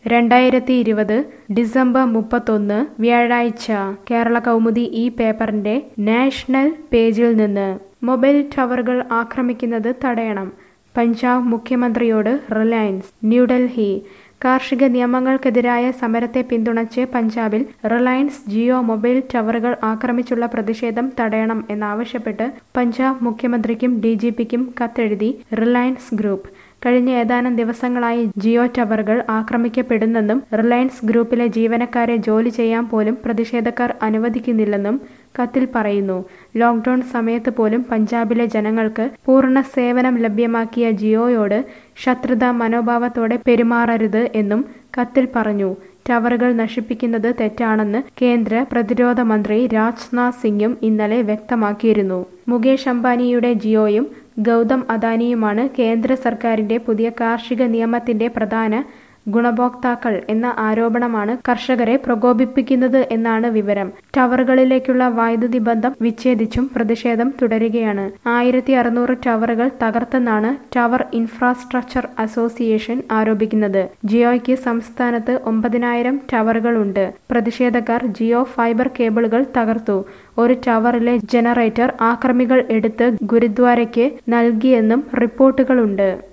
രണ്ടായിരത്തി ഇരുപത് ഡിസംബർ മുപ്പത്തൊന്ന് വ്യാഴാഴ്ച കേരള കൗമുദി ഈ പേപ്പറിന്റെ നാഷണൽ പേജിൽ നിന്ന് മൊബൈൽ ടവറുകൾ ആക്രമിക്കുന്നത് തടയണം പഞ്ചാബ് മുഖ്യമന്ത്രിയോട് റിലയൻസ് ന്യൂഡൽഹി കാർഷിക നിയമങ്ങൾക്കെതിരായ സമരത്തെ പിന്തുണച്ച് പഞ്ചാബിൽ റിലയൻസ് ജിയോ മൊബൈൽ ടവറുകൾ ആക്രമിച്ചുള്ള പ്രതിഷേധം തടയണം എന്നാവശ്യപ്പെട്ട് പഞ്ചാബ് മുഖ്യമന്ത്രിക്കും ഡി ജി പിക്കും കത്തെഴുതി റിലയൻസ് ഗ്രൂപ്പ് കഴിഞ്ഞ ഏതാനും ദിവസങ്ങളായി ജിയോ ടവറുകൾ ആക്രമിക്കപ്പെടുന്നെന്നും റിലയൻസ് ഗ്രൂപ്പിലെ ജീവനക്കാരെ ജോലി ചെയ്യാൻ പോലും പ്രതിഷേധക്കാർ അനുവദിക്കുന്നില്ലെന്നും കത്തിൽ പറയുന്നു ലോക്ക്ഡൌൺ സമയത്ത് പോലും പഞ്ചാബിലെ ജനങ്ങൾക്ക് പൂർണ്ണ സേവനം ലഭ്യമാക്കിയ ജിയോയോട് ശത്രുതാ മനോഭാവത്തോടെ പെരുമാറരുത് എന്നും കത്തിൽ പറഞ്ഞു ടവറുകൾ നശിപ്പിക്കുന്നത് തെറ്റാണെന്ന് കേന്ദ്ര പ്രതിരോധ മന്ത്രി രാജ്നാഥ് സിംഗും ഇന്നലെ വ്യക്തമാക്കിയിരുന്നു മുകേഷ് അംബാനിയുടെ ജിയോയും ഗൗതം അദാനിയുമാണ് കേന്ദ്ര സർക്കാരിന്റെ പുതിയ കാർഷിക നിയമത്തിന്റെ പ്രധാന ഗുണഭോക്താക്കൾ എന്ന ആരോപണമാണ് കർഷകരെ പ്രകോപിപ്പിക്കുന്നത് എന്നാണ് വിവരം ടവറുകളിലേക്കുള്ള വൈദ്യുതി ബന്ധം വിച്ഛേദിച്ചും പ്രതിഷേധം തുടരുകയാണ് ആയിരത്തി അറുന്നൂറ് ടവറുകൾ തകർത്തെന്നാണ് ടവർ ഇൻഫ്രാസ്ട്രക്ചർ അസോസിയേഷൻ ആരോപിക്കുന്നത് ജിയോയ്ക്ക് സംസ്ഥാനത്ത് ഒമ്പതിനായിരം ടവറുകളുണ്ട് പ്രതിഷേധക്കാർ ജിയോ ഫൈബർ കേബിളുകൾ തകർത്തു ഒരു ടവറിലെ ജനറേറ്റർ ആക്രമികൾ എടുത്ത് ഗുരുദ്വാരയ്ക്ക് നൽകിയെന്നും റിപ്പോർട്ടുകളുണ്ട്